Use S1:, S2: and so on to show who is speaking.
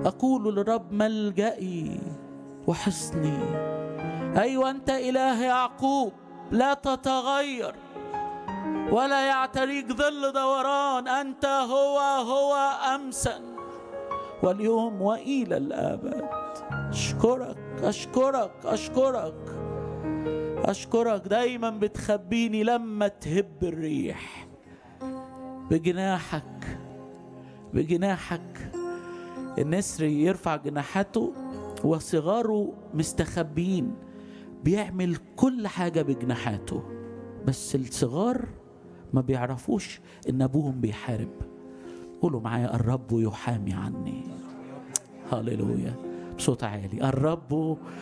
S1: اقول للرب ملجئي وحصني ايوه انت اله يعقوب لا تتغير ولا يعتريك ظل دوران انت هو هو امسا واليوم والى الابد اشكرك اشكرك اشكرك اشكرك دايما بتخبيني لما تهب الريح بجناحك بجناحك النسر يرفع جناحاته وصغاره مستخبيين بيعمل كل حاجه بجناحاته بس الصغار ما بيعرفوش ان ابوهم بيحارب قولوا معايا الرب يحامي عني هللويا بصوت عالي الرب